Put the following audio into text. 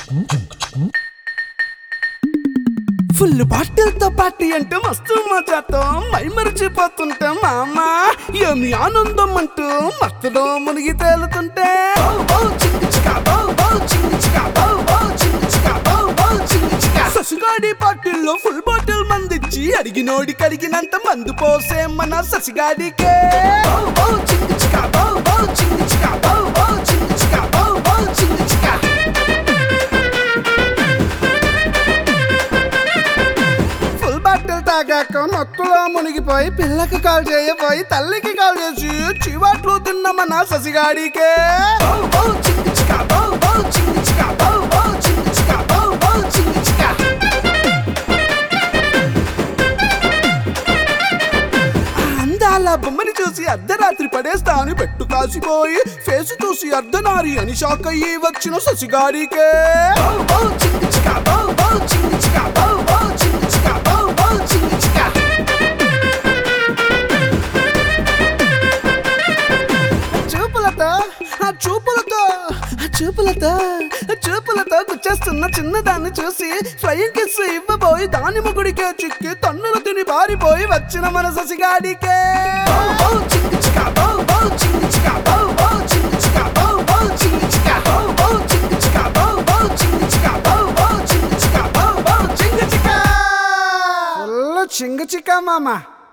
full బాటిల్తో party అంటే మస్తు మజాతో my మరిచిపోతుంటే మామ ఏమి ఆనందం అంటూ మత్తులో మునిగి తేలుతుంటే ససిగాడి పార్టీల్లో ఫుల్ బాటిల్ మందిచ్చి అడిగినోడికి అడిగినంత మందు పోసే మన ససిగాడికే ఫుల్ బాటిల్ తాగాక మత్తులో మునిగిపోయి పిల్లకి కాల్ చేయబోయి తల్లికి కాల్ చేసి చివాట్లు తిన్న మన ససిగాడికే ఆ అందాల బొమ్మని చూసి అర్ధరాత్రి పడేస్తా అని పెట్టు కాసిపోయి ఫేస్ చూసి అర్ధనారి అని షాక్ అయ్యి వచ్చిన ససిగాడికే చూపులతో ఆ చూపులతో ఆ చూపులతో ఆ చూపులతో గుచ్చేస్తున్న చిన్నదాన్ని చూసి ఫ్లయింగ్ కిస్ ఇవ్వబోయి దాని ముగుడికే చిక్కి తన్నులు తిని పారిపోయి వచ్చిన మన ససిగాడికే ఫుల్ చింగ చిక్క మామ